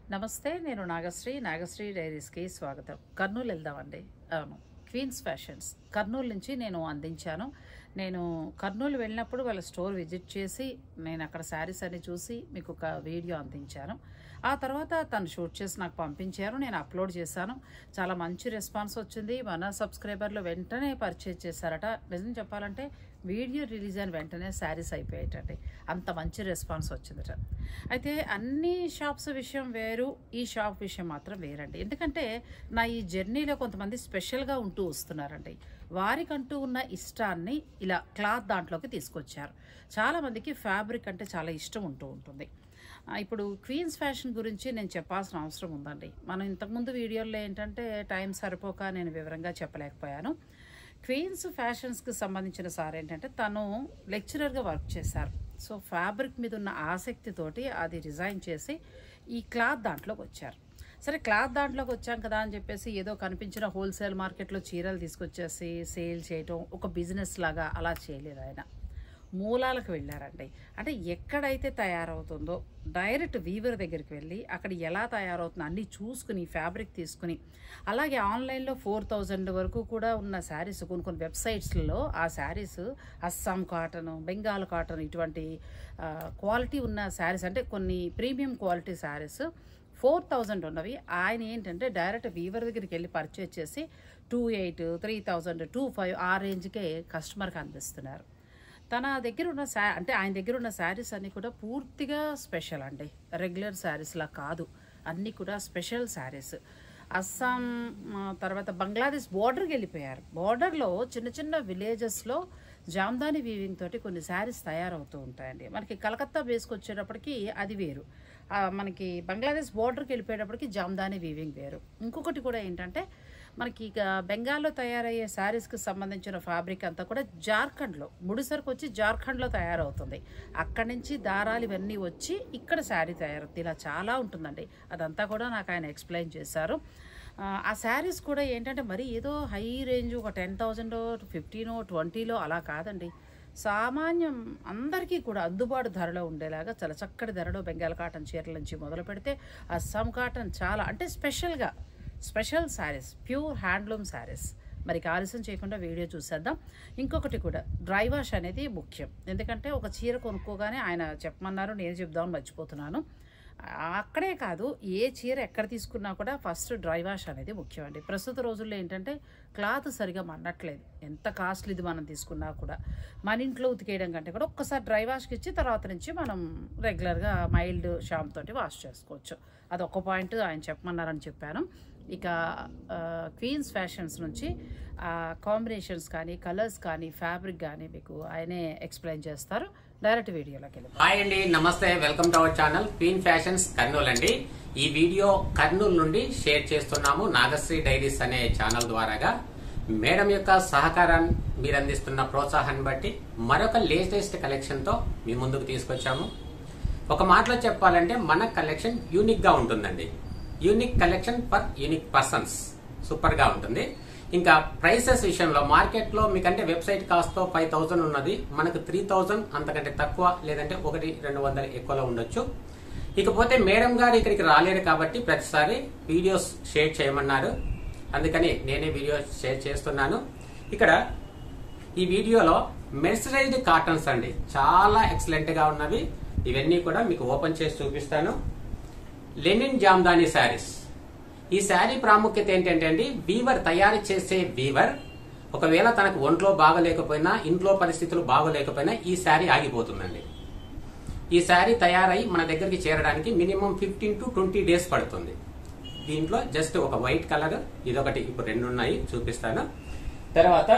నమస్తే నేను నాగశ్రీ నాగశ్రీ డైరీస్కి స్వాగతం కర్నూలు వెళ్దామండి అవును క్వీన్స్ ఫ్యాషన్స్ కర్నూలు నుంచి నేను అందించాను నేను కర్నూలు వెళ్ళినప్పుడు వాళ్ళ స్టోర్ విజిట్ చేసి నేను అక్కడ శారీస్ అన్ని చూసి మీకు ఒక వీడియో అందించాను ఆ తర్వాత తను షూట్ చేసి నాకు పంపించారు నేను అప్లోడ్ చేశాను చాలా మంచి రెస్పాన్స్ వచ్చింది మన సబ్స్క్రైబర్లు వెంటనే పర్చేజ్ చేశారట నిజం చెప్పాలంటే వీడియో రిలీజ్ అయిన వెంటనే శారీస్ అయిపోయేటండి అంత మంచి రెస్పాన్స్ వచ్చిందట అయితే అన్ని షాప్స్ విషయం వేరు ఈ షాప్ విషయం మాత్రం వేరండి ఎందుకంటే నా ఈ జర్నీలో కొంతమంది స్పెషల్గా ఉంటూ వస్తున్నారండి వారికంటూ ఉన్న ఇష్టాన్ని ఇలా క్లాత్ దాంట్లోకి తీసుకొచ్చారు చాలామందికి ఫ్యాబ్రిక్ అంటే చాలా ఇష్టం ఉంటూ ఉంటుంది ఆ, ఇప్పుడు క్వీన్స్ ఫ్యాషన్ గురించి నేను చెప్పాల్సిన అవసరం ఉందండి మనం ఇంతకుముందు వీడియోలో ఏంటంటే టైం సరిపోక నేను వివరంగా చెప్పలేకపోయాను క్వీన్స్ ఫ్యాషన్స్కి సంబంధించిన సార్ ఏంటంటే తను లెక్చరర్గా వర్క్ చేశారు సో ఫ్యాబ్రిక్ మీద ఉన్న ఆసక్తితోటి అది రిజైన్ చేసి ఈ క్లాత్ దాంట్లోకి వచ్చారు సరే క్లాత్ దాంట్లోకి వచ్చాం కదా అని చెప్పేసి ఏదో కనిపించిన హోల్సేల్ మార్కెట్లో చీరలు తీసుకొచ్చేసి సేల్ చేయటం ఒక బిజినెస్ లాగా అలా చేయలేదు ఆయన మూలాలకు వెళ్ళారండి అంటే ఎక్కడైతే తయారవుతుందో డైరెక్ట్ వీవర్ దగ్గరికి వెళ్ళి అక్కడ ఎలా తయారవుతుందో అన్నీ చూసుకుని ఫ్యాబ్రిక్ తీసుకుని అలాగే ఆన్లైన్లో ఫోర్ థౌజండ్ వరకు కూడా ఉన్న శారీస్ కొన్ని కొన్ని వెబ్సైట్స్లో ఆ శారీస్ అస్సాం కాటన్ బెంగాల్ కాటన్ ఇటువంటి ఆ, క్వాలిటీ ఉన్న శారీస్ అంటే కొన్ని premium quality saris four thousand ఉన్నవి ఆయన ఏంటంటే డైరెక్ట్ వీవర్ దగ్గరికి వెళ్ళి పర్చేజ్ చేసి two eight three thousand two five ఆ రేంజ్కే కస్టమర్కి అందిస్తున్నారు తన దగ్గర ఉన్న శా అంటే ఆయన దగ్గర ఉన్న శారీస్ అన్నీ కూడా పూర్తిగా స్పెషల్ అండి రెగ్యులర్ శారీస్లా కాదు అన్నీ కూడా స్పెషల్ శారీస్ అస్సాం ఆ, తర్వాత బంగ్లాదేశ్ బోర్డర్కి వెళ్ళిపోయారు బోర్డర్లో చిన్న చిన్న విలేజెస్లో జామ్దాని వీవింగ్ తోటి కొన్ని శారీస్ తయారవుతూ ఉంటాయండి మనకి కలకత్తా బేస్కి వచ్చేటప్పటికి అది వేరు ఆ, మనకి బంగ్లాదేశ్ బోర్డర్కి వెళ్ళిపోయేటప్పటికి జామ్దాని వీవింగ్ వేరు ఇంకొకటి కూడా ఏంటంటే మనకి ఇక బెంగాల్లో తయారయ్యే శారీస్కి సంబంధించిన ఫ్యాబ్రిక్ అంతా కూడా జార్ఖండ్లో ముడిసరికి వచ్చి జార్ఖండ్లో తయారవుతుంది అక్కడి నుంచి దారాలు ఇవన్నీ వచ్చి ఇక్కడ శారీ తయారవుతుంది ఇలా చాలా ఉంటుందండి అదంతా కూడా నాకు ఆయన ఎక్స్ప్లెయిన్ చేశారు ఆ, ఆ శారీస్ కూడా ఏంటంటే మరి ఏదో హై రేంజ్ ఒక టెన్ థౌజండ్ ఫిఫ్టీనో ట్వంటీలో అలా కాదండి సామాన్యం అందరికీ కూడా అందుబాటు ధరలో ఉండేలాగా చాలా చక్కటి ధరలో బెంగాల్ కాటన్ చీరల నుంచి మొదలు పెడితే అస్సాం కాటన్ చాలా అంటే స్పెషల్గా special saris pure handloom saris మరి ఇక ఆలస్యం చేయకుండా వీడియో చూసేద్దాం ఇంకొకటి కూడా డ్రై వాష్ అనేది ముఖ్యం ఎందుకంటే ఒక చీర కొనుక్కోగానే ఆయన చెప్పమన్నారు నేను చెప్దామని మర్చిపోతున్నాను అక్కడే కాదు ఏ చీర ఎక్కడ తీసుకున్నా కూడా ఫస్ట్ డ్రై వాష్ అనేది ముఖ్యం అండి ప్రస్తుత రోజుల్లో ఏంటంటే క్లాత్ సరిగా మన్నట్లేదు ఎంత కాస్ట్లీది మనం తీసుకున్నా కూడా మన ఇంట్లో ఉతికేయడం కంటే కూడా ఒక్కసారి డ్రై వాష్కి ఇచ్చి తర్వాత నుంచి మనం రెగ్యులర్గా మైల్డ్ షాంప్ తోటి వాష్ చేసుకోవచ్చు అది ఒక పాయింట్ ఆయన చెప్పమన్నారని చెప్పాను ఇక ఆ, క్వీన్స్ ఫ్యాషన్స్ నుంచి ఆ కాంబినేషన్స్ కానీ కలర్స్ కానీ ఫ్యాబ్రిక్ కానీ మీకు ఆయనే ఎక్స్ప్లెయిన్ చేస్తారు డైరెక్ట్ వీడియోలోకి వెళ్ళి హాయ్ అండి నమస్తే welcome to our channel Queen Fashions Kurnool అండి ఈ వీడియో కర్నూలు నుండి షేర్ చేస్తున్నాము నాగశ్రీ డైరీస్ అనే ఛానల్ ద్వారాగా మేడం యొక్క సహకారాన్ని మీరు అందిస్తున్న ప్రోత్సాహాన్ని బట్టి మరొక లేటెస్ట్ కలెక్షన్ తో మీ ముందుకు తీసుకొచ్చాము ఒక మాటలో చెప్పాలంటే మన కలెక్షన్ యూనిక్ గా ఉంటుందండి unique collection for unique persons super గా ఉంటుంది ఇంకా ప్రైసెస్ విషయంలో మార్కెట్ లో మీకంటే వెబ్సైట్ కాస్ట్ ఫైవ్ థౌసండ్ ఉన్నది మనకు త్రీ థౌసండ్ అంతకంటే తక్కువ లేదంటే ఒకటి రెండు వందలు ఎక్కువలో ఉండొచ్చు ఇకపోతే మేడం గారు ఇక్కడికి రాలేరు కాబట్టి ప్రతిసారి వీడియోస్ షేర్ చేయమన్నారు అందుకని నేనే వీడియో షేర్ చేస్తున్నాను ఇక్కడ ఈ వీడియోలో మెర్సరైజ్డ్ కాటన్స్ అండి చాలా ఎక్సలెంట్ గా ఉన్నవి ఇవన్నీ కూడా మీకు ఓపెన్ చేసి చూపిస్తాను లెనిన్ జామ్దాని శారీస్ ఈ శారీ ప్రాముఖ్యత ఏంటంటే అండి వీవర్ తయారు చేసే వీవర్ ఒకవేళ తనకు ఒంట్లో బాగలేకపోయినా ఇంట్లో పరిస్థితులు బాగోలేకపోయినా ఈ శారీ ఆగిపోతుందండి ఈ శారీ తయారై మన దగ్గరికి చేరడానికి minimum fifteen to twenty days పడుతుంది దీంట్లో జస్ట్ ఒక వైట్ కలర్ ఇదొకటి ఇప్పుడు రెండు ఉన్నాయి చూపిస్తాను తర్వాత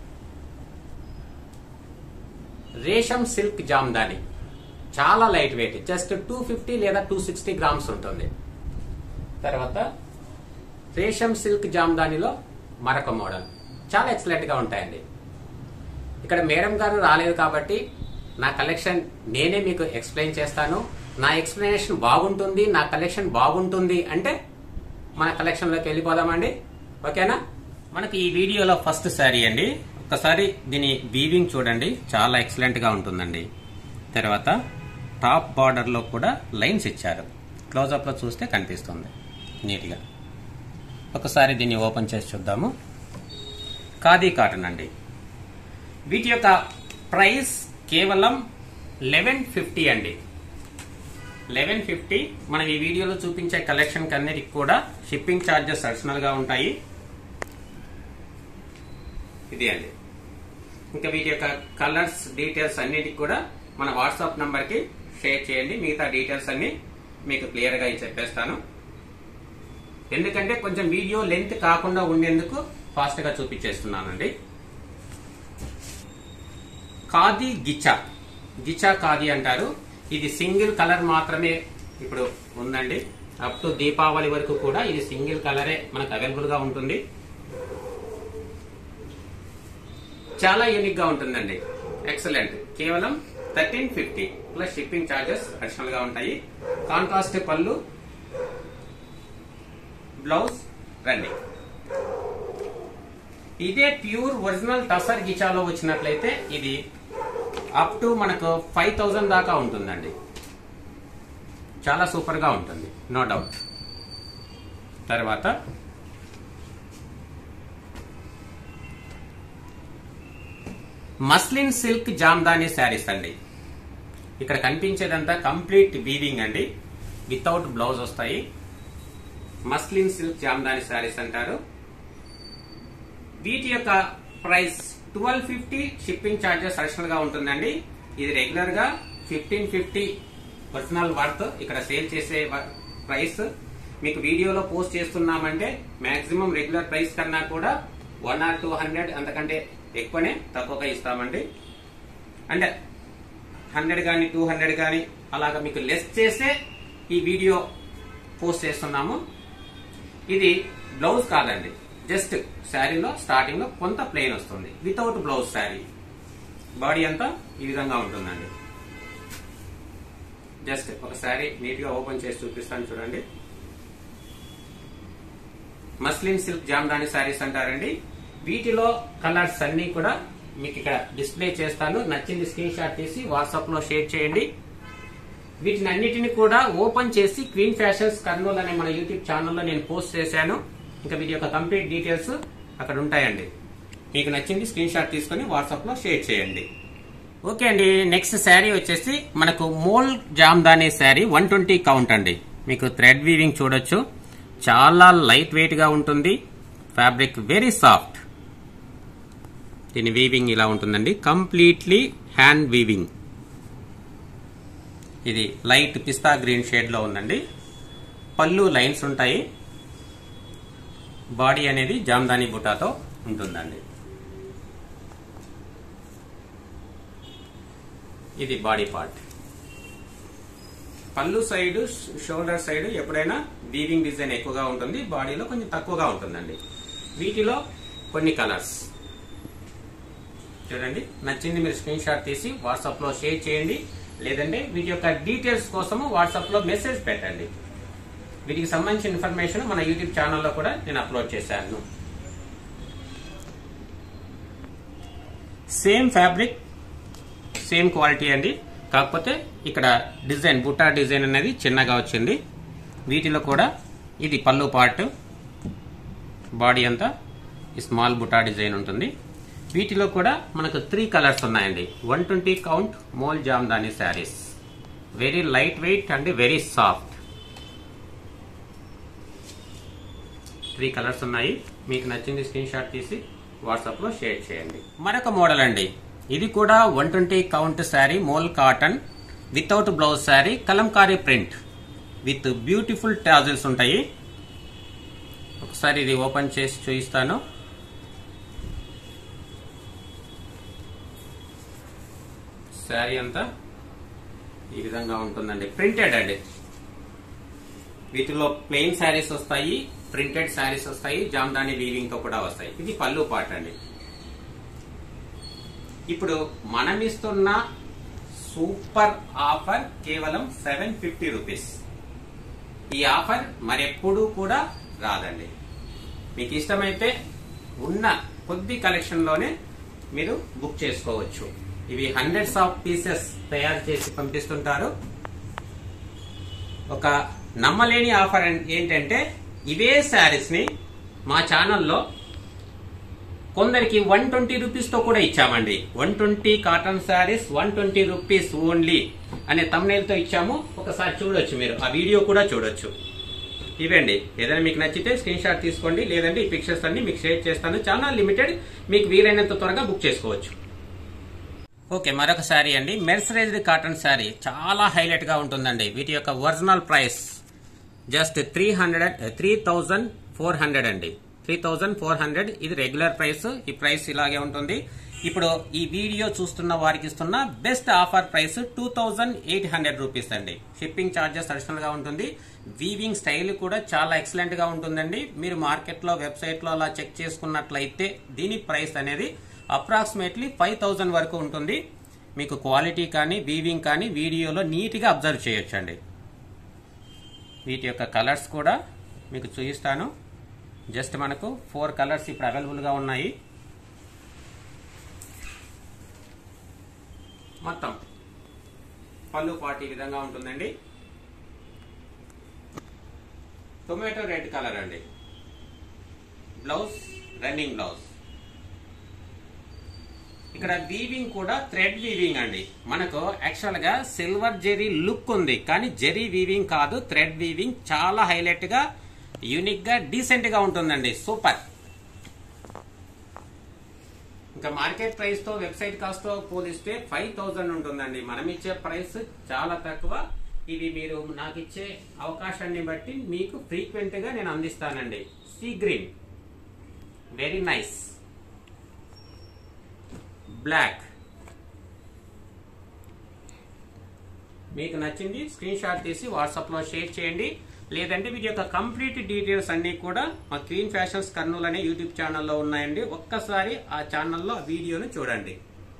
రేషం సిల్క్ జామ్దాని చాలా light weight just two fifty లేదా టూ సిక్స్టీ గ్రామ్స్ ఉంటుంది తర్వాత రేషం సిల్క్ జామ్దానిలో మరొక మోడల్ చాలా ఎక్సలెంట్ గా ఉంటాయండి ఇక్కడ మేడం గారు రాలేదు కాబట్టి నా కలెక్షన్ నేనే మీకు ఎక్స్ప్లెయిన్ చేస్తాను నా ఎక్స్ప్లెనేషన్ బాగుంటుంది నా కలెక్షన్ బాగుంటుంది అంటే మన కలెక్షన్ లోకి వెళ్ళిపోదామండి ఓకేనా మనకి ఈ వీడియోలో ఫస్ట్ శారీ అండి ఒక్కసారి దీని వీవింగ్ చూడండి చాలా ఎక్సలెంట్ గా ఉంటుందండి తర్వాత టాప్ బార్డర్ లో కూడా లైన్స్ ఇచ్చారు క్లోజప్లో చూస్తే కనిపిస్తుంది నీట్గా ఒకసారి దీన్ని ఓపెన్ చేసి చూద్దాము ఖాదీ కాటన్ అండి వీటి యొక్క ప్రైస్ కేవలం లెవెన్ ఫిఫ్టీ అండి లెవెన్ ఫిఫ్టీ మనం ఈ వీడియోలో చూపించే కలెక్షన్ అన్నిటికి కూడా షిప్పింగ్ ఛార్జెస్ అడిషనల్ గా ఉంటాయి ఇది అండి ఇంకా వీటి యొక్క కలర్స్ డీటెయిల్స్ అన్నిటికి కూడా మన వాట్సాప్ నంబర్ కి షేర్ చేయండి మిగతా డీటెయిల్స్ అన్ని మీకు క్లియర్ గా చెప్పేస్తాను ఎందుకంటే కొంచెం వీడియో లెంత్ కాకుండా ఉండేందుకు ఫాస్ట్ గా చూపించేస్తున్నానండి ఖాదీ గిచ్చా గిచ్చా ఖాదీ అంటారు ఇది సింగిల్ కలర్ మాత్రమే ఇప్పుడు ఉందండి అప్ టు దీపావళి వరకు కూడా ఇది సింగిల్ కలరే మనకు అవైలబుల్ గా ఉంటుంది చాలా యూనిక్ గా ఉంటుందండి ఎక్సలెంట్ కేవలం thirteen fifty plus shipping charges additional గా ఉంటాయి కాంట్రాస్ట్ పళ్ళు బ్లౌజ్ రండి ఇదే ప్యూర్ ఒరిజినల్ టసర్ గిచాలో వచ్చినట్లయితే ఇది అప్ టు మనకు ఫైవ్ థౌజండ్ దాకా ఉంటుందండి చాలా సూపర్ గా ఉంటుంది నో డౌట్ తర్వాత మస్లిన్ సిల్క్ జామ్దాని శారీస్ అండి ఇక్కడ కనిపించేదంతా కంప్లీట్ వీవింగ్ అండి వితౌట్ బ్లౌజ్ వస్తాయి మస్లిన్ సిల్క్ జామ్దాని శారీస్ అంటారు వీటి యొక్క price twelve fifty shipping charges additional గా ఉంటుందండి ఇది రెగ్యులర్ గా ఫిఫ్టీన్ ఫిఫ్టీ ఒరిజినల్ వర్త్ ఇక్కడ సేల్ చేసే ప్రైస్ మీకు వీడియోలో పోస్ట్ చేస్తున్నామంటే మాక్సిమం రెగ్యులర్ ప్రైస్ కన్నా కూడా వన్ ఆర్ టూ హండ్రెడ్ అంతకంటే ఎక్కువనే తక్కువగా ఇస్తామండి అంటే హండ్రెడ్ కానీ టూ హండ్రెడ్ కానీ అలాగా మీకు లెస్ చేసే ఈ వీడియో పోస్ట్ చేస్తున్నాము ఇది బ్లౌజ్ కాదండి జస్ట్ శారీలో స్టార్టింగ్ లో కొంత ప్లెయిన్ వస్తుంది వితౌట్ బ్లౌజ్ శారీ బాడీ అంతా ఈ విధంగా ఉంటుందండి జస్ట్ ఒక శారీ నీట్ గా ఓపెన్ చేసి చూపిస్తాను చూడండి మస్లిన్ సిల్క్ జామ్దాని శారీస్ అంటారండి వీటిలో కలర్స్ అన్ని కూడా మీకు ఇక్కడ డిస్ప్లే చేస్తాను నచ్చింది స్క్రీన్ షాట్ తీసి వాట్సాప్ లో షేర్ చేయండి వీటిని అన్నిటిని కూడా ఓపెన్ చేసి క్వీన్ ఫ్యాషన్స్ కర్నూలు అనే మన యూట్యూబ్ ఛానల్లో నేను పోస్ట్ చేశాను ఇంకా వీటి యొక్క కంప్లీట్ డీటెయిల్స్ అక్కడ ఉంటాయండి మీకు నచ్చింది స్క్రీన్ షాట్ తీసుకొని వాట్సాప్ లో షేర్ చేయండి ఓకే అండి నెక్స్ట్ శారీ వచ్చేసి మనకు mul Jamdani sari one twenty count అండి మీకు థ్రెడ్ వీవింగ్ చూడొచ్చు చాలా లైట్ వెయిట్ గా ఉంటుంది ఫ్యాబ్రిక్ వెరీ సాఫ్ట్ దీని వీవింగ్ ఇలా ఉంటుందండి కంప్లీట్లీ హ్యాండ్ వీవింగ్ ఇది లైట్ పిస్తా గ్రీన్ షేడ్ లో ఉందండి పళ్ళు లైన్స్ ఉంటాయి బాడీ అనేది జామ్దాని బుటాతో ఉంటుందండి ఇది body part pallu side shoulder side ఎప్పుడైనా వీవింగ్ డిజైన్ ఎక్కువగా ఉంటుంది బాడీలో కొంచెం తక్కువగా ఉంటుందండి వీటిలో కొన్ని కలర్స్ చూడండి నచ్చింది మీరు స్క్రీన్ షాట్ తీసి వాట్సాప్ లో షేర్ చేయండి లేదంటే వీటి యొక్క డీటెయిల్స్ కోసము వాట్సాప్ లో మెసేజ్ పెట్టండి వీటికి సంబంధించిన ఇన్ఫర్మేషన్ మన యూట్యూబ్ ఛానల్లో కూడా నేను అప్లోడ్ చేశాను సేమ్ ఫ్యాబ్రిక్ సేమ్ క్వాలిటీ అండి కాకపోతే ఇక్కడ డిజైన్ బుట్టా డిజైన్ అనేది చిన్నగా వచ్చింది వీటిలో కూడా ఇది పళ్ళు పార్ట్ బాడీ అంతా ఈ స్మాల్ బుట్టా డిజైన్ ఉంటుంది వీటిలో కూడా మనకు త్రీ కలర్స్ ఉన్నాయండి one twenty count mul Jamdani saris very light weight and very soft three colours ఉన్నాయి మీకు నచ్చింది స్క్రీన్ షాట్ తీసి వాట్సాప్ లో షేర్ చేయండి మరొక మోడల్ అండి ఇది కూడా one twenty count sari mul cotton without blouse sari Kalamkari print with beautiful tassels ఉంటాయి ఒకసారి ఇది ఓపెన్ చేసి చూపిస్తాను శారీ అంతా ఈ విధంగా ఉంటుందండి ప్రింటెడ్ అండి వీటిలో ప్లెయిన్ శారీస్ వస్తాయి ప్రింటెడ్ శారీస్ వస్తాయి జామ్దాని వీవింగ్ తో కూడా వస్తాయి ఇది పళ్ళు పాట అండి ఇప్పుడు మనం ఇస్తున్న సూపర్ ఆఫర్ కేవలం సెవెన్ ఫిఫ్టీ రూపీస్ ఈ ఆఫర్ మరెప్పుడూ కూడా రాదండి మీకు ఇష్టమైతే ఉన్న కొద్ది కలెక్షన్ లోనే మీరు బుక్ చేసుకోవచ్చు ఇవి హండ్రెడ్స్ ఆఫ్ పీసెస్ తయారు చేసి పంపిస్తుంటారు ఒక నమ్మలేని ఆఫర్ అన్- ఏంటంటే ఇవే శారీస్ ని మా ఛానల్లో కొందరికి వన్ ట్వంటీ రూపీస్ తో కూడా ఇచ్చామండి one twenty cotton saris one twenty rupees only అనే thumbnail తో ఇచ్చాము ఒకసారి చూడొచ్చు మీరు ఆ వీడియో కూడా చూడొచ్చు ఇవండి ఏదైనా మీకు నచ్చితే స్క్రీన్ షాట్ తీసుకోండి లేదంటే ఈ పిక్చర్స్ అన్ని మీకు షేర్ చేస్తాను చాలా లిమిటెడ్ మీకు వీలైనంత త్వరగా బుక్ చేసుకోవచ్చు ఓకే మరొక శారీ అండి మెర్సరైజ్డ్ కాటన్ శారీ చాలా హైలైట్ గా ఉంటుందండి వీటి యొక్క original price just three hundred three thousand four hundred అండి త్రీ థౌజండ్ ఫోర్ హండ్రెడ్ ఇది రెగ్యులర్ ప్రైస్ ఈ ప్రైస్ ఇలాగే ఉంటుంది ఇప్పుడు ఈ వీడియో చూస్తున్న వారికి ఇస్తున్న best offer price two thousand eight hundred rupees అండి షిప్పింగ్ ఛార్జెస్ అడిషనల్ గా ఉంటుంది వీవింగ్ స్టైల్ కూడా చాలా ఎక్సలెంట్ గా ఉంటుందండి మీరు మార్కెట్ లో వెబ్సైట్ లో అలా చెక్ చేసుకున్నట్లయితే దీని ప్రైస్ అనేది అప్రాక్సిమేట్లీ ఫైవ్ థౌజండ్ వరకు ఉంటుంది మీకు క్వాలిటీ కానీ వీవింగ్ కానీ వీడియోలో నీట్గా అబ్జర్వ్ చేయొచ్చండి వీటి యొక్క కలర్స్ కూడా మీకు చూపిస్తాను జస్ట్ మనకు ఫోర్ కలర్స్ ఇప్పుడు అవైలబుల్గా ఉన్నాయి మొత్తం పళ్ళు పాటు ఈ విధంగా ఉంటుందండి టొమాటో రెడ్ కలర్ అండి బ్లౌజ్ రన్నింగ్ బ్లౌజ్ ఇక్కడ వీవింగ్ కూడా థ్రెడ్ వీవింగ్ అండి మనకు యాక్చువల్ గా సిల్వర్ జెరీ లుక్ ఉంది కానీ జెరీ వీవింగ్ కాదు థ్రెడ్ వీవింగ్ చాలా హైలైట్ గా యూనిక్ గా డీసెంట్ గా ఉంటుందండి సూపర్ ఇంకా మార్కెట్ ప్రైస్ తో వెబ్సైట్ కాస్ట్ తో పోలిస్తే ఫైవ్ థౌజండ్ ఉంటుందండి మనం ఇచ్చే ప్రైస్ చాలా తక్కువ ఇవి మీరు నాకు ఇచ్చే అవకాశాన్ని బట్టి మీకు ఫ్రీక్వెంట్ గా నేను అందిస్తానండి sea green very nice black మీకు నచ్చింది స్క్రీన్ షాట్ తీసి వాట్సాప్ లో షేర్ చేయండి లేదంటే వీటి యొక్క కంప్లీట్ డీటెయిల్స్ అన్ని కూడా మా క్వీన్ ఫ్యాషన్స్ కర్నూలు అనే యూట్యూబ్ ఛానల్లో ఉన్నాయండి ఒక్కసారి ఆ ఛానల్లో ఆ వీడియోను చూడండి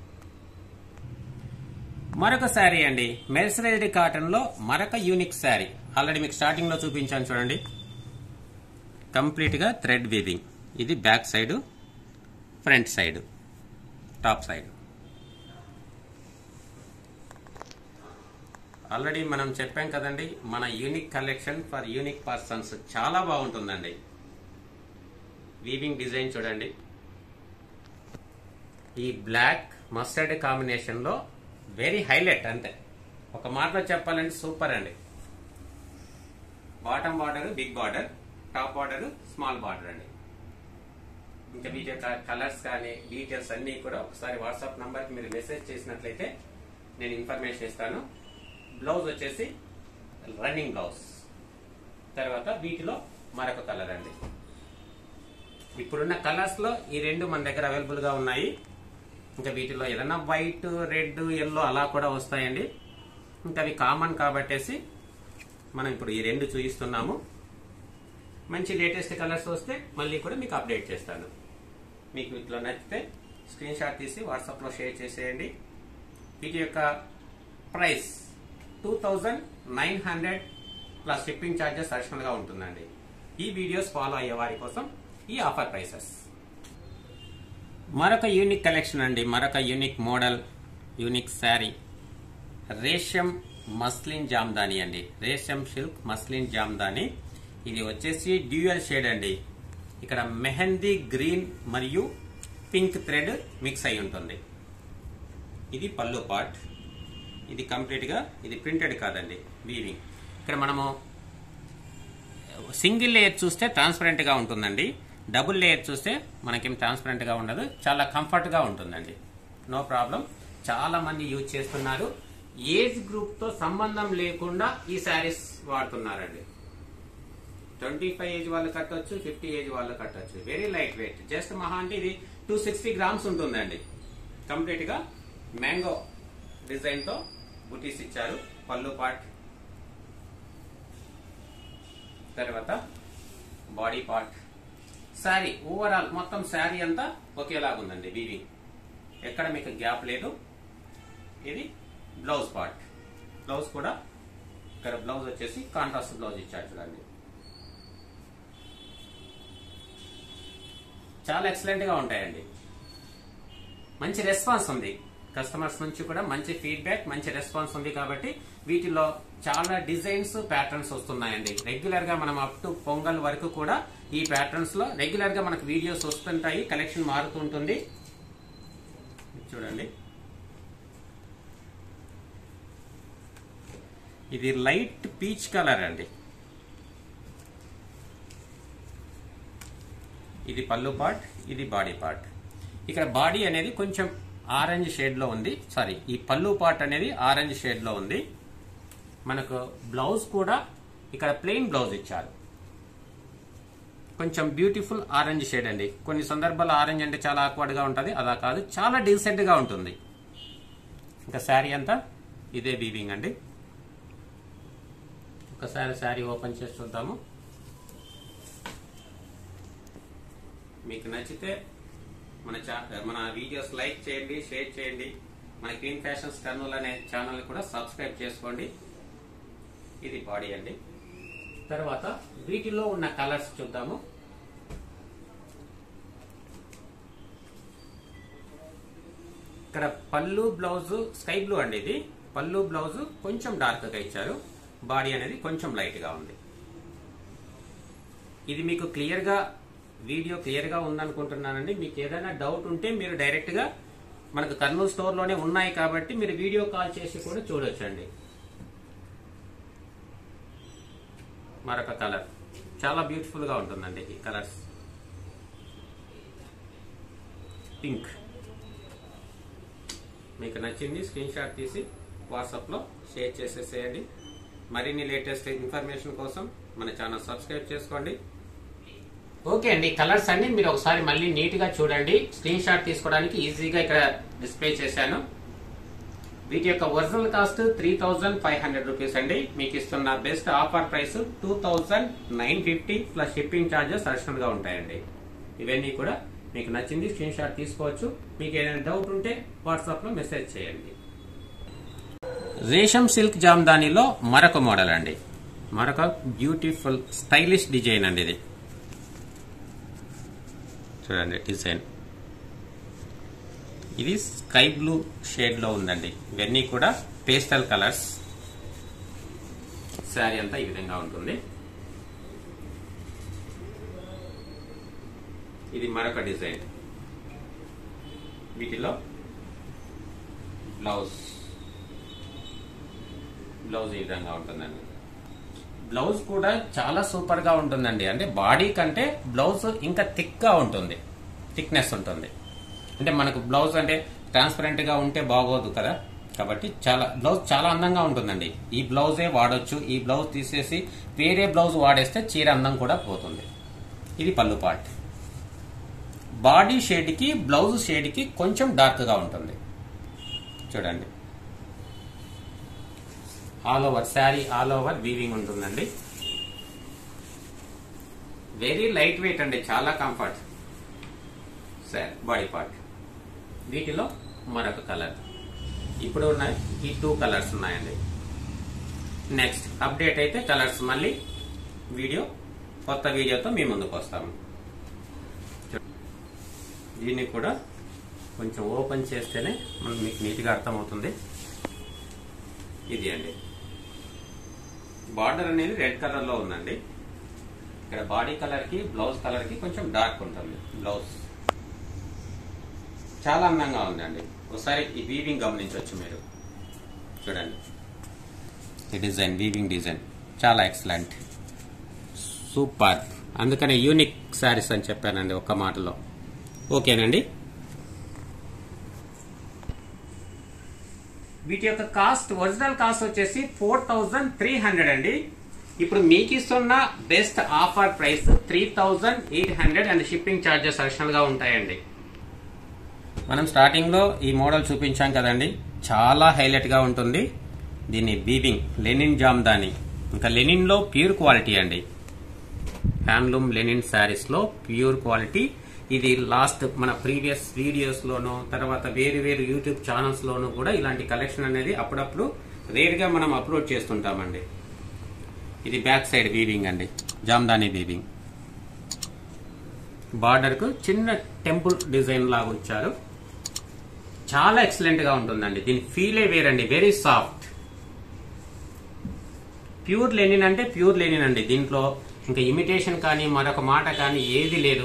మరొక శారీ అండి మెర్సరైజ్డ్ కాటన్ లో మరొక యూనిక్ శారీ ఆల్రెడీ మీకు స్టార్టింగ్ లో చూపించాను చూడండి కంప్లీట్ గా థ్రెడ్ వీవింగ్ ఇది back side front side top side already మనం చెప్పాం కదండి మన unique collection for unique persons చాలా బాగుంటుందండి వీవింగ్ డిజైన్ చూడండి ఈ బ్లాక్ మస్టర్డ్ కాంబినేషన్ లో వెరీ హైలైట్ అంతే ఒక మాటలో చెప్పాలంటే సూపర్ అండి bottom border big border top border small border అండి ఇంకా వీటి యొక్క కలర్స్ కానీ డీటెయిల్స్ అన్ని కూడా ఒకసారి వాట్సాప్ నంబర్ కి మీరు మెసేజ్ చేసినట్లయితే నేను ఇన్ఫర్మేషన్ ఇస్తాను బ్లౌజ్ వచ్చేసి రన్నింగ్ బ్లౌజ్ తర్వాత వీటిలో మరొక కలర్ అండి ఇప్పుడున్న కలర్స్ లో ఈ రెండు మన దగ్గర అవైలబుల్ గా ఉన్నాయి ఇంకా వీటిలో ఏదైనా వైట్ రెడ్ ఎల్లో అలా కూడా వస్తాయండి ఇంకా అవి కామన్ కాబట్టేసి మనం ఇప్పుడు ఈ రెండు చూపిస్తున్నాము మంచి లేటెస్ట్ కలర్స్ వస్తే మళ్ళీ కూడా మీకు అప్డేట్ చేస్తాను మీకు ఇట్లా నచ్చితే స్క్రీన్ షాట్ తీసి వాట్సాప్లో షేర్ చేసేయండి వీటి యొక్క price two thousand nine hundred plus shipping charges అడిషనల్గా ఉంటుందండి ఈ వీడియోస్ ఫాలో అయ్యే వారి కోసం ఈ ఆఫర్ ప్రైసెస్ మరొక యూనిక్ కలెక్షన్ అండి మరొక యూనిక్ మోడల్ యూనిక్ శారీ రేషం మస్లిన్ జామ్దాని అండి రేషం సిల్క్ మస్లిన్ జామ్దాని ఇది వచ్చేసి డ్యూయల్ షేడ్ అండి ఇక్కడ మెహందీ గ్రీన్ మరియు పింక్ థ్రెడ్ మిక్స్ అయి ఉంటుంది ఇది పళ్ళు పార్ట్ ఇది కంప్లీట్ గా ఇది ప్రింటెడ్ కాదండి వీవింగ్ ఇక్కడ మనము సింగిల్ లేయర్ చూస్తే ట్రాన్స్పరెంట్ గా ఉంటుందండి డబుల్ లేయర్ చూస్తే మనకేం ట్రాన్స్పరెంట్ గా ఉండదు చాలా కంఫర్ట్ గా ఉంటుందండి నో ప్రాబ్లం చాలా మంది యూజ్ చేస్తున్నారు ఏజ్ గ్రూప్ తో సంబంధం లేకుండా ఈ శారీస్ వాడుతున్నారండి ట్వంటీ ఫైవ్ ఏజ్ వాళ్ళు కట్టొచ్చు ఫిఫ్టీ ఏజ్ వాళ్ళు కట్టొచ్చు వెరీ లైట్ వెయిట్ జస్ట్ మహా అంటే ఇది టూ సిక్స్టీ గ్రామ్స్ ఉంటుందండి కంప్లీట్ గా మ్యాంగో డిజైన్ తో బుటీస్ ఇచ్చారు పళ్ళు పార్ట్ తర్వాత బాడీ పార్ట్ శారీ ఓవరాల్ మొత్తం శారీ అంతా ఒకేలాగుందండి వీవింగ్ ఎక్కడ మీకు గ్యాప్ లేదు ఇది బ్లౌజ్ పార్ట్ బ్లౌజ్ కూడా ఇక్కడ బ్లౌజ్ వచ్చేసి కాంట్రాస్ట్ బ్లౌజ్ ఇచ్చారు చూడండి చాలా ఎక్సలెంట్ గా ఉంటాయండి మంచి రెస్పాన్స్ ఉంది కస్టమర్స్ నుంచి కూడా మంచి ఫీడ్బ్యాక్ మంచి రెస్పాన్స్ ఉంది కాబట్టి వీటిలో చాలా డిజైన్స్ ప్యాటర్న్స్ వస్తున్నాయండి రెగ్యులర్ గా మనం అప్ టు పొంగల్ వరకు కూడా ఈ ప్యాటర్న్స్ లో రెగ్యులర్ గా మనకు వీడియోస్ వస్తుంటాయి కలెక్షన్ మారుతుంటుంది చూడండి ఇది లైట్ పీచ్ కలర్ అండి ఇది పళ్ళు పార్ట్ ఇది బాడీ పార్ట్ ఇక్కడ బాడీ అనేది కొంచెం ఆరెంజ్ షేడ్ లో ఉంది సారీ ఈ పళ్ళు పార్ట్ అనేది ఆరెంజ్ షేడ్ లో ఉంది మనకు బ్లౌజ్ కూడా ఇక్కడ ప్లెయిన్ బ్లౌజ్ ఇచ్చారు కొంచెం బ్యూటిఫుల్ ఆరెంజ్ షేడ్ అండి కొన్ని సందర్భాల్లో ఆరెంజ్ అంటే చాలా ఆక్వర్డ్ గా ఉంటుంది అలా కాదు చాలా డీసెంట్ గా ఉంటుంది ఇంకా శారీ అంతా ఇదే వీవింగ్ అండి ఒకసారి శారీ ఓపెన్ చేసి చూద్దాము మీకు నచ్చితే మన చా- మన వీడియోస్ లైక్ చేయండి షేర్ చేయండి మన క్వీన్ ఫ్యాషన్స్ కర్నూలు అనే ఛానల్ కూడా సబ్స్క్రైబ్ చేసుకోండి ఇది బాడీ అండి తర్వాత వీటిలో ఉన్న కలర్స్ చూద్దాము ఇక్కడ పళ్ళు బ్లౌజ్ స్కై బ్లూ అండి ఇది పళ్ళు బ్లౌజ్ కొంచెం డార్క్ గా ఇచ్చారు బాడీ అనేది కొంచెం లైట్ గా ఉంది ఇది మీకు క్లియర్ గా వీడియో క్లియర్ గా ఉందనుకుంటున్నానండి మీకు ఏదైనా డౌట్ ఉంటే మీరు డైరెక్ట్ గా మనకు కర్నూలు స్టోర్ లోనే ఉన్నాయి కాబట్టి మీరు వీడియో కాల్ చేసి కూడా చూడొచ్చండి మరొక కలర్ చాలా బ్యూటిఫుల్ గా ఉంటుందండి ఈ కలర్స్ పింక్ మీకు నచ్చింది స్క్రీన్ షాట్ తీసి వాట్సాప్ లో షేర్ చేసేసేయండి మరిన్ని లేటెస్ట్ ఇన్ఫర్మేషన్ కోసం మన ఛానల్ సబ్స్క్రైబ్ చేసుకోండి ఓకే అండి కలర్స్ అన్ని మీరు ఒకసారి మళ్ళీ నీట్ గా చూడండి స్క్రీన్ షాట్ తీసుకోవడానికి ఈజీగా ఇక్కడ డిస్ప్లే చేశాను వీటి యొక్క original cost three thousand five hundred rupees అండి మీకు ఇస్తున్న best offer price two thousand nine fifty plus shipping charges additional గా ఉంటాయండి ఇవన్నీ కూడా మీకు నచ్చింది స్క్రీన్ షాట్ తీసుకోవచ్చు మీకు ఏదైనా డౌట్ ఉంటే వాట్సాప్ లో మెసేజ్ చేయండి రేషం సిల్క్ జామ్దానిలో మరొక మోడల్ అండి మరొక బ్యూటిఫుల్ స్టైలిష్ డిజైన్ అండి ఇది చూడండి డిజైన్ ఇది స్కై బ్లూ షేడ్ లో ఉందండి ఇవన్నీ కూడా పేస్టల్ కలర్స్ శారీ అంతా ఈ విధంగా ఉంటుంది ఇది మరొక డిజైన్ వీటిలో బ్లౌజ్ బ్లౌజ్ ఈ విధంగా ఉంటుందండి బ్లౌజ్ కూడా చాలా సూపర్ గా ఉంటుందండి అంటే బాడీ కంటే బ్లౌజ్ ఇంకా థిక్ గా ఉంటుంది థిక్నెస్ ఉంటుంది అంటే మనకు బ్లౌజ్ అంటే ట్రాన్స్పరెంట్ గా ఉంటే బాగోదు కదా కాబట్టి చాలా బ్లౌజ్ చాలా అందంగా ఉంటుందండి ఈ బ్లౌజే వాడొచ్చు ఈ బ్లౌజ్ తీసేసి వేరే బ్లౌజ్ వాడేస్తే చీర అందం కూడా పోతుంది ఇది పళ్ళు పార్ట్ బాడీ షేడ్ కి బ్లౌజ్ షేడ్ కి కొంచెం డార్క్ గా ఉంటుంది చూడండి all over sari all over weaving ఉంటుందండి వెరీ లైట్ వెయిట్ అండి చాలా కంఫర్ట్ సార్ బాడీ పార్ట్ వీటిలో మరొక కలర్ ఇప్పుడు ఉన్నాయి ఈ టూ కలర్స్ ఉన్నాయండి నెక్స్ట్ అప్డేట్ అయితే కలర్స్ మళ్ళీ వీడియో కొత్త వీడియోతో మీ ముందుకు వస్తాము దీన్ని కూడా కొంచెం ఓపెన్ చేస్తేనే మనకు మీకు నీట్గా అర్థమవుతుంది ఇది అండి బార్డర్ అనేది రెడ్ కలర్ లో ఉందండి ఇక్కడ బాడీ కలర్ కి బ్లౌజ్ కలర్ కి కొంచెం డార్క్ ఉంటుంది బ్లౌజ్ చాలా అందంగా ఉందండి ఒకసారి ఈ వీవింగ్ గమనించవచ్చు మీరు చూడండి ఈ డిజైన్ వీవింగ్ డిజైన్ చాలా ఎక్సలెంట్ సూపర్ అందుకనే యూనిక్ శారీస్ అని చెప్పానండి ఒక్క మాటలో ఓకేనండి వీటి యొక్క కాస్ట్ ఒరిజినల్ కాస్ట్ వచ్చేసి ఫోర్ థౌజండ్ త్రీ హండ్రెడ్ అండి ఇప్పుడు మీకు ఇస్తున్న best offer price three thousand eight hundred and shipping charges additional గా ఉంటాయండి మనం స్టార్టింగ్ లో ఈ మోడల్ చూపించాం కదండి చాలా హైలైట్ గా ఉంటుంది దీన్ని వీవింగ్ లెనిన్ జామ్దాని ఇంకా లెనిన్ లో ప్యూర్ క్వాలిటీ అండి హ్యాండ్లూమ్ లెనిన్ శారీస్ లో ప్యూర్ క్వాలిటీ ఇది లాస్ట్ మన ప్రీవియస్ వీడియోస్ లోను తర్వాత వేరు వేరు యూట్యూబ్ ఛానల్స్ లోను కూడా ఇలాంటి కలెక్షన్ అనేది అప్పుడప్పుడు రేర్ గా మనం అప్లోడ్ చేస్తుంటామండి ఇది బ్యాక్ సైడ్ వీవింగ్ అండి జామ్దాని వీవింగ్ బార్డర్ కు చిన్న టెంపుల్ డిజైన్ లాగా వచ్చారు చాలా ఎక్సలెంట్ గా ఉంటుందండి దీని ఫీలే వేరండి వెరీ సాఫ్ట్ ప్యూర్ లెనిన్ అంటే ప్యూర్ లెనిన్ అండి దీంట్లో ఇంకా ఇమిటేషన్ కానీ మరొక మాట కానీ ఏది లేదు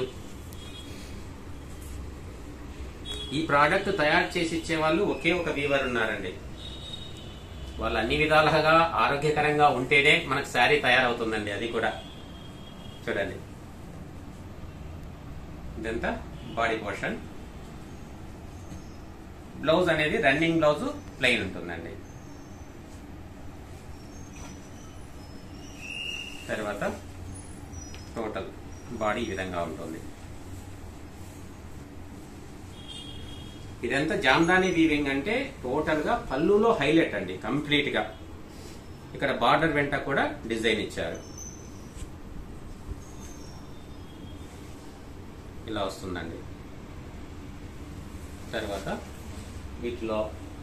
ఈ ప్రోడక్ట్ తయారు చేసి ఇచ్చే వాళ్ళు ఒకే ఒక వీవర్ ఉన్నారండి వాళ్ళు అన్ని విధాలుగా ఆరోగ్యకరంగా ఉంటేనే మనకు శారీ తయారవుతుందండి అది కూడా చూడండి ఇదంతా బాడీ పోర్షన్ బ్లౌజ్ అనేది రన్నింగ్ బ్లౌజ్ ప్లెయిన్ ఉంటుందండి తర్వాత టోటల్ బాడీ ఈ విధంగా ఉంటుంది ఇదంతా జామ్దాని వీవింగ్ అంటే టోటల్ గా పళ్ళులో హైలైట్ అండి కంప్లీట్ గా ఇక్కడ బార్డర్ వెంట కూడా డిజైన్ ఇచ్చారు ఇలా వస్తుందండి తర్వాత వీటిలో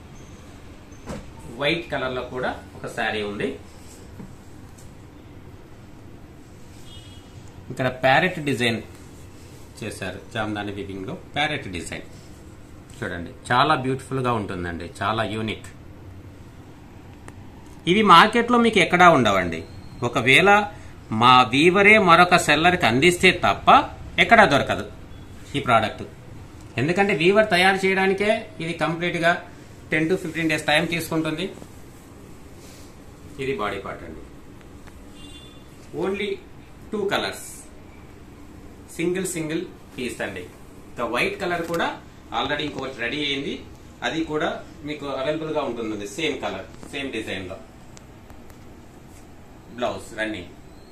వైట్ కలర్ లో కూడా ఒక శారీ ఉంది ఇక్కడ ప్యారెట్ డిజైన్ చేశారు జామ్దాని వీవింగ్ లో ప్యారెట్ డిజైన్ చూడండి చాలా బ్యూటిఫుల్ గా ఉంటుందండి చాలా యూనిక్ ఇవి మార్కెట్లో మీకు ఎక్కడా ఉండవండి ఒకవేళ మా వీవరే మరొక సెల్లర్కి అందిస్తే తప్ప ఎక్కడా దొరకదు ఈ ప్రోడక్ట్ ఎందుకంటే వీవర్ తయారు చేయడానికే ఇది కంప్లీట్ గా ten to fifteen days time తీసుకుంటుంది ఇది బాడీ పార్ట్ అండి only two colours single single piece అండి ఇంకా వైట్ కలర్ కూడా ఆల్రెడీ ఇంకొకటి రెడీ అయింది అది కూడా మీకు అవైలబుల్ గా ఉంటుంది సేమ్ కలర్ సేమ్ డిజైన్ లో బ్లౌజ్ రన్నింగ్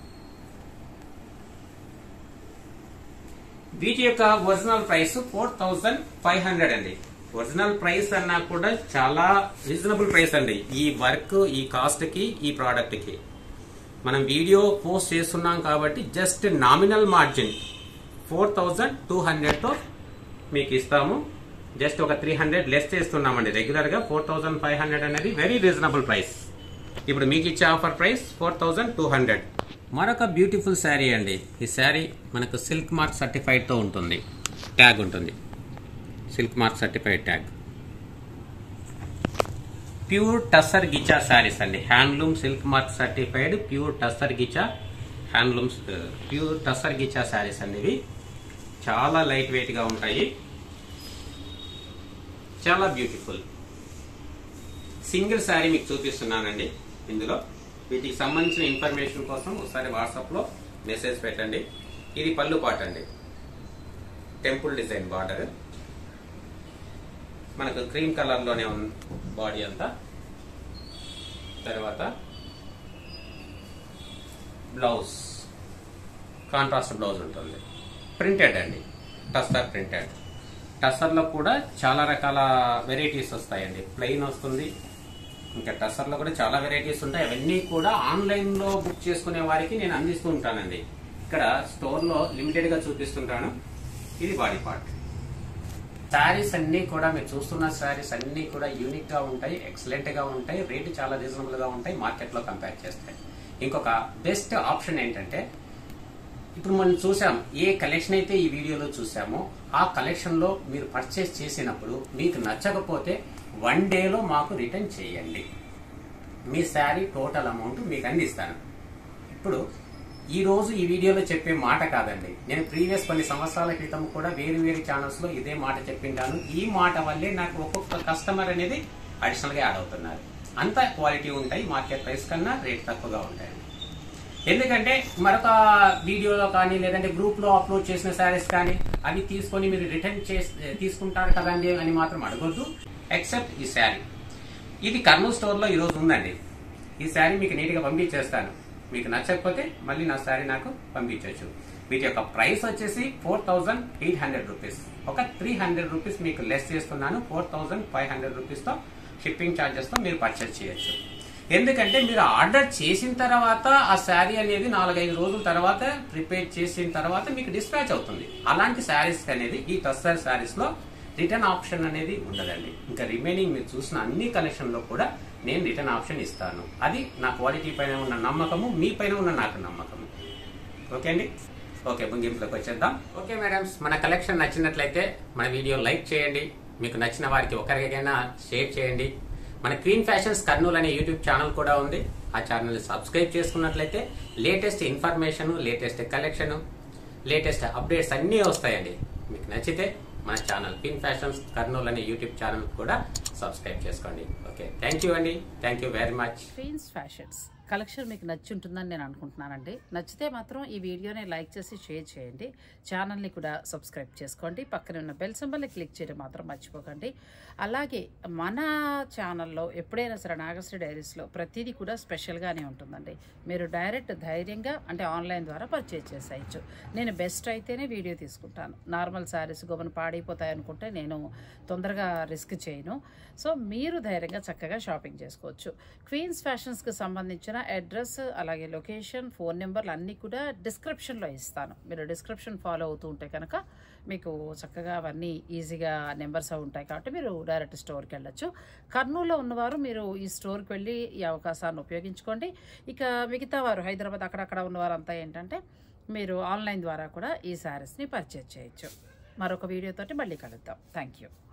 వీటి యొక్క original price four thousand five hundred అండి ఒరిజినల్ ప్రైస్ అన్నా కూడా చాలా రీజనబుల్ ప్రైస్ అండి ఈ వర్క్ ఈ కాస్ట్ కి ఈ ప్రోడక్ట్ కి మనం వీడియో పోస్ట్ చేస్తున్నాం కాబట్టి just nominal margin four thousand two హండ్రెడ్తో మీకు ఇస్తాము జస్ట్ ఒక త్రీ హండ్రెడ్ లెస్ చేస్తున్నామండి రెగ్యులర్గా ఫోర్ థౌజండ్ ఫైవ్ హండ్రెడ్ అనేది వెరీ రీజనబుల్ ప్రైస్ ఇప్పుడు మీకు ఇచ్చే offer price four thousand two hundred మరొక బ్యూటిఫుల్ శారీ అండి ఈ శారీ మనకు సిల్క్ మార్క్ సర్టిఫైడ్తో ఉంటుంది ట్యాగ్ ఉంటుంది silk mark certified tag pure tussar ghicha saris అండి handloom silk mark certified pure tussar ghicha handlooms pure tussar ghicha saris అండి ఇవి చాలా లైట్ వెయిట్ గా ఉంటాయి చాలా బ్యూటిఫుల్ సింగిల్ శారీ మీకు చూపిస్తున్నానండి ఇందులో వీటికి సంబంధించిన ఇన్ఫర్మేషన్ కోసం ఒకసారి వాట్సాప్ లో మెసేజ్ పెట్టండి ఇది పళ్ళు పాట అండి టెంపుల్ డిజైన్ బార్డర్ మనకు క్రీమ్ కలర్ లోనే ఉంది బాడీ అంతా తర్వాత బ్లౌజ్ కాంట్రాస్ట్ బ్లౌజ్ ఉంటుంది ప్రింటెడ్ అండి టస్టర్ ప్రింటెడ్ టస్సర్లో కూడా చాలా రకాల వెరైటీస్ వస్తాయండి ప్లెయిన్ వస్తుంది ఇంకా టస్సర్లో కూడా చాలా వెరైటీస్ ఉంటాయి అవన్నీ కూడా ఆన్లైన్లో బుక్ చేసుకునే వారికి నేను అందిస్తూ ఉంటానండి ఇక్కడ స్టోర్లో లిమిటెడ్గా చూపిస్తుంటాను ఇది బాడీ పార్ట్ శారీస్ అన్ని కూడా మీరు చూస్తున్న శారీస్ అన్ని కూడా యూనిక్ గా ఉంటాయి ఎక్సలెంట్ గా ఉంటాయి రేటు చాలా రీజనబుల్ గా ఉంటాయి మార్కెట్ లో కంపేర్ చేస్తాయి ఇంకొక బెస్ట్ ఆప్షన్ ఏంటంటే ఇప్పుడు మనం చూసాం ఏ కలెక్షన్ అయితే ఈ వీడియోలో చూసామో ఆ కలెక్షన్ లో మీరు పర్చేస్ చేసినప్పుడు మీకు నచ్చకపోతే వన్ డేలో మాకు రిటర్న్ చేయండి మీ శారీ టోటల్ అమౌంట్ మీకు అందిస్తాను ఇప్పుడు ఈ రోజు ఈ వీడియోలో చెప్పే మాట కాదండి నేను ప్రీవియస్ కొన్ని సంవత్సరాల క్రితం కూడా వేరు వేరు ఛానల్స్ లో ఇదే మాట చెప్పింటాను ఈ మాట వల్లే నాకు ఒక్కొక్క కస్టమర్ అనేది అడిషనల్ గా యాడ్ అవుతున్నారు అంత క్వాలిటీ ఉంటాయి మార్కెట్ ప్రైస్ కన్నా రేట్ తక్కువగా ఉంటాయి ఎందుకంటే మరొక వీడియోలో కానీ లేదంటే గ్రూప్ లో అప్లోడ్ చేసిన శారీస్ కానీ అవి తీసుకొని మీరు రిటర్న్ చేసి తీసుకుంటారు కదండి అని మాత్రం అడగొద్దు ఎక్సెప్ట్ ఈ శారీ ఇది కర్నూలు స్టోర్ లో ఈ రోజు ఉందండి ఈ శారీ మీకు నీట్ గా పంపించేస్తాను మీకు నచ్చకపోతే మళ్ళీ నా శారీ నాకు పంపించవచ్చు వీటి యొక్క ప్రైస్ వచ్చేసి four thousand eight hundred rupees ఒక త్రీ హండ్రెడ్ రూపీస్ మీకు లెస్ చేస్తున్నాను four thousand five hundred rupees తో షిప్పింగ్ ఛార్జెస్ తో మీరు పర్చేస్ చేయొచ్చు ఎందుకంటే మీరు ఆర్డర్ చేసిన తర్వాత ఆ శారీ అనేది నాలుగైదు రోజుల తర్వాత ప్రిపేర్ చేసిన తర్వాత మీకు డిస్పాచ్ అవుతుంది అలాంటి శారీస్ అనేది ఈ టస్సర్ శారీస్ లో రిటర్న్ ఆప్షన్ అనేది ఉండదండి ఇంకా రిమైనింగ్ మీరు చూసిన అన్ని కలెక్షన్ లో కూడా నేను రిటర్న్ ఆప్షన్ ఇస్తాను అది నా క్వాలిటీ పైన ఉన్న నమ్మకము మీ పైన ఉన్న నాకు నమ్మకము ఓకే అండి ఓకే ముగింపులోకి వచ్చేద్దాం ఓకే మేడమ్స్ మన కలెక్షన్ నచ్చినట్లయితే మన వీడియో లైక్ చేయండి మీకు నచ్చిన వారికి ఒకరికైనా షేర్ చేయండి మన క్వీన్ ఫ్యాషన్స్ కర్నూలు అనే యూట్యూబ్ ఛానల్ కూడా ఉంది ఆ ఛానల్ సబ్స్క్రైబ్ చేసుకున్నట్లయితే latest information latest collection latest updates అన్నీ వస్తాయండి మీకు నచ్చితే మన ఛానల్ క్వీన్ ఫ్యాషన్స్ కర్నూలు అనే యూట్యూబ్ ఛానల్ కూడా సబ్స్క్రైబ్ చేసుకోండి ఓకే థ్యాంక్ యూ అండి thank you very much Queens Fashions collection మీకు నచ్చి ఉంటుందని నేను అనుకుంటున్నానండి నచ్చితే మాత్రం ఈ వీడియోని లైక్ చేసి షేర్ చేయండి ఛానల్ని కూడా సబ్స్క్రైబ్ చేసుకోండి పక్కన ఉన్న బెల్ సింబల్ని క్లిక్ చేయడం మాత్రం మర్చిపోకండి అలాగే మన ఛానల్లో ఎప్పుడైనా సరే నాగశ్రీ డైరీస్లో ప్రతిదీ కూడా స్పెషల్గానే ఉంటుందండి మీరు డైరెక్ట్ ధైర్యంగా అంటే ఆన్లైన్ ద్వారా పర్చేజ్ చేసేయచ్చు నేను బెస్ట్ అయితేనే వీడియో తీసుకుంటాను నార్మల్ శారీస్ గొప్పను పాడైపోతాయి అనుకుంటే నేను తొందరగా రిస్క్ చేయను సో మీరు ధైర్యంగా చక్కగా షాపింగ్ చేసుకోవచ్చు క్వీన్స్ ఫ్యాషన్స్కి సంబంధించిన అడ్రస్ అలాగే లొకేషన్ ఫోన్ నెంబర్లు అన్నీ కూడా డిస్క్రిప్షన్లో ఇస్తాను మీరు డిస్క్రిప్షన్ ఫాలో అవుతూ ఉంటే కనుక మీకు చక్కగా అవన్నీ ఈజీగా నెంబర్స్ అవి ఉంటాయి కాబట్టి మీరు డైరెక్ట్ స్టోర్కి వెళ్ళొచ్చు కర్నూలులో ఉన్నవారు మీరు ఈ స్టోర్కి వెళ్ళి ఈ అవకాశాన్ని ఉపయోగించుకోండి ఇక మిగతా వారు హైదరాబాద్ అక్కడక్కడ ఉన్నవారంతా ఏంటంటే మీరు ఆన్లైన్ ద్వారా కూడా ఈ శారీస్ని పర్చేజ్ చేయొచ్చు మరొక వీడియోతోటి మళ్ళీ కలుద్దాం థ్యాంక్ యూ